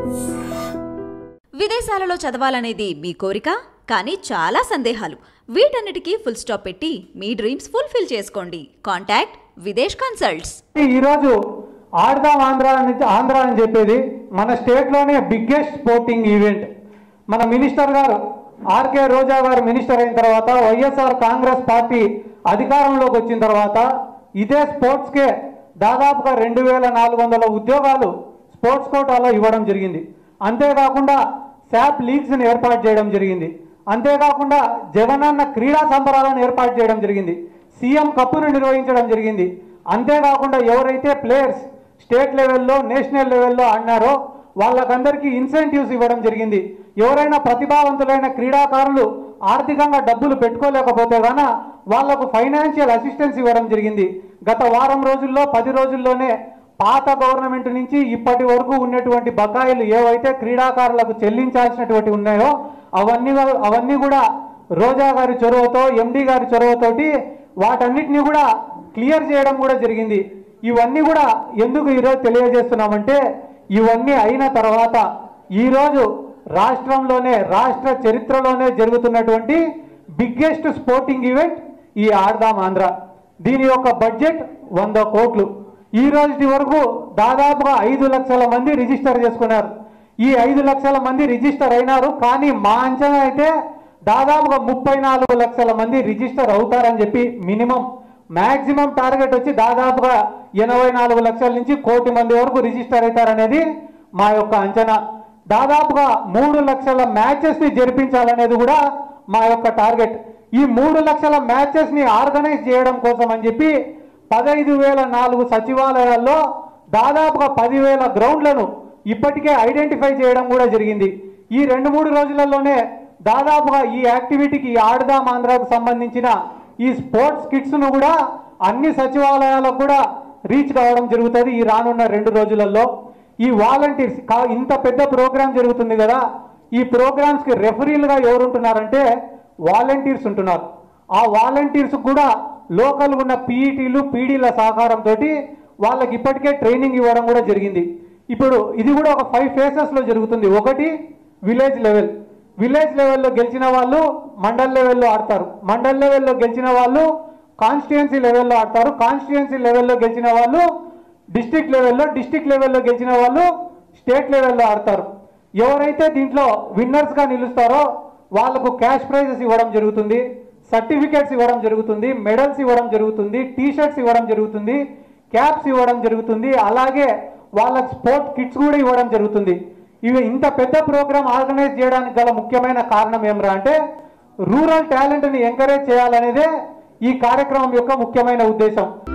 విదేశాలలో చదవాలనేది మీ కోరిక కానీ చాలా సందేహాలు వీటన్నిటికీ ఫుల్ స్టాప్ పెట్టి మీ డ్రీమ్స్ ఫుల్ఫిల్ చేసుకోండి కాంటాక్ట్ విదేశ్ కన్సల్ట్స్ ఈరోజు ఆడదాం ఆంధ్ర అని ఆంధ్ర అని చెప్పేది మన స్టేట్లోనే బిగ్గెస్ట్ స్పోర్టింగ్ ఈవెంట్ మన మినిస్టర్ గారు ఆర్కే రోజా గారు మినిస్టర్ అయిన తర్వాత వైఎస్ఆర్ కాంగ్రెస్ పార్టీ అధికారంలోకి వచ్చిన తర్వాత ఇదే స్పోర్ట్స్కే దాదాపుగా రెండు వేల నాలుగు వందల ఉద్యోగాలు స్పోర్ట్స్ కోటాలో ఇవ్వడం జరిగింది అంతేకాకుండా శాప్ లీగ్స్ని ఏర్పాటు చేయడం జరిగింది అంతేకాకుండా జగనన్న క్రీడా సంబరాలను ఏర్పాటు చేయడం జరిగింది సీఎం కప్పును నిర్వహించడం జరిగింది అంతేకాకుండా ఎవరైతే ప్లేయర్స్ స్టేట్ లెవెల్లో నేషనల్ లెవెల్లో ఆడినారో వాళ్ళకందరికీ ఇన్సెంటివ్స్ ఇవ్వడం జరిగింది ఎవరైనా ప్రతిభావంతులైన క్రీడాకారులు ఆర్థికంగా డబ్బులు పెట్టుకోలేకపోతే గాన వాళ్లకు ఫైనాన్షియల్ అసిస్టెన్స్ ఇవ్వడం జరిగింది గత వారం రోజుల్లో పది రోజుల్లోనే పాత గవర్నమెంట్ నుంచి ఇప్పటి వరకు ఉన్నటువంటి బకాయిలు ఏవైతే క్రీడాకారులకు చెల్లించాల్సినటువంటి ఉన్నాయో అవన్నీ కూడా- అవన్నీ కూడా రోజా గారి చొరవతో ఎండి గారి చొరవతోటి వాటన్నిటిని కూడా క్లియర్ చేయడం కూడా జరిగింది ఇవన్నీ కూడా ఎందుకు ఈరోజు తెలియజేస్తున్నామంటే ఇవన్నీ అయిన తర్వాత ఈరోజు రాష్ట్రంలోనే రాష్ట్ర చరిత్రలోనే జరుగుతున్నటువంటి బిగ్గెస్ట్ స్పోర్టింగ్ ఈవెంట్ ఈ ఆడదాం ఆంధ్ర దీని యొక్క బడ్జెట్ వంద కోట్లు ఈ రోజు వరకు దాదాపుగా ఐదు లక్షల మంది రిజిస్టర్ చేసుకున్నారు ఈ ఐదు లక్షల మంది రిజిస్టర్ అయినారు కానీ మా అంచనా అయితే దాదాపుగా ముప్పై నాలుగు లక్షల మంది రిజిస్టర్ అవుతారని చెప్పి మినిమం మాక్సిమం టార్గెట్ వచ్చి దాదాపుగా ఎనభై నాలుగు లక్షల నుంచి కోటి మంది వరకు రిజిస్టర్ అవుతారనేది మా యొక్క అంచనా దాదాపుగా మూడు లక్షల మ్యాచెస్ ని జరిపించాలనేది కూడా మా యొక్క టార్గెట్ ఈ మూడు లక్షల మ్యాచెస్ ని ఆర్గనైజ్ చేయడం కోసం అని చెప్పి పదహైదు వేల నాలుగు సచివాలయాల్లో దాదాపుగా పదివేల గ్రౌండ్లను ఇప్పటికే ఐడెంటిఫై చేయడం కూడా జరిగింది ఈ రెండు మూడు రోజులలోనే దాదాపుగా ఈ యాక్టివిటీకి ఈ ఆడదాం ఆంధ్రాకు సంబంధించిన ఈ స్పోర్ట్స్ కిట్స్ ను కూడా అన్ని సచివాలయాలకు కూడా రీచ్ కావడం జరుగుతుంది ఈ రానున్న రెండు రోజులలో ఈ వాలంటీర్స్ కా- ఇంత పెద్ద ప్రోగ్రామ్ జరుగుతుంది కదా ఈ ప్రోగ్రామ్స్ కి రెఫరీలుగా ఎవరు ఉంటున్నారంటే వాలంటీర్స్ ఉంటున్నారు ఆ వాలంటీర్స్ కూడా లోకల్ ఉన్న పీఈటీలు పీడీల సహకారంతో వాళ్ళకి ఇప్పటికే ట్రైనింగ్ ఇవ్వడం కూడా జరిగింది ఇప్పుడు ఇది కూడా ఒక ఫైవ్ ఫేసెస్ లో జరుగుతుంది ఒకటి విలేజ్ లెవెల్ విలేజ్ లెవెల్లో గెలిచిన వాళ్ళు మండల్ లెవెల్లో ఆడతారు మండల్ లెవెల్లో గెలిచిన వాళ్ళు కాన్స్టిట్యుయెన్సీ లెవెల్లో ఆడతారు కాన్స్టిట్యుయెన్సీ లెవెల్లో గెలిచిన వాళ్ళు డిస్ట్రిక్ట్ లెవెల్లో డిస్ట్రిక్ట్ లెవెల్లో గెలిచిన వాళ్ళు స్టేట్ లెవెల్లో ఆడతారు ఎవరైతే దీంట్లో విన్నర్స్ గా నిలుస్తారో వాళ్ళకు క్యాష్ ప్రైజెస్ ఇవ్వడం జరుగుతుంది సర్టిఫికేట్స్ ఇవ్వడం జరుగుతుంది మెడల్స్ ఇవ్వడం జరుగుతుంది టీ షర్ట్స్ ఇవ్వడం జరుగుతుంది క్యాప్స్ ఇవ్వడం జరుగుతుంది అలాగే వాళ్ళకి స్పోర్ట్ కిట్స్ కూడా ఇవ్వడం జరుగుతుంది ఇవి ఇంత పెద్ద ప్రోగ్రామ్ ఆర్గనైజ్ చేయడానికి గల ముఖ్యమైన కారణం ఏమరా అంటే రూరల్ టాలెంట్ని ఎంకరేజ్ చేయాలనేదే ఈ కార్యక్రమం యొక్క ముఖ్యమైన ఉద్దేశం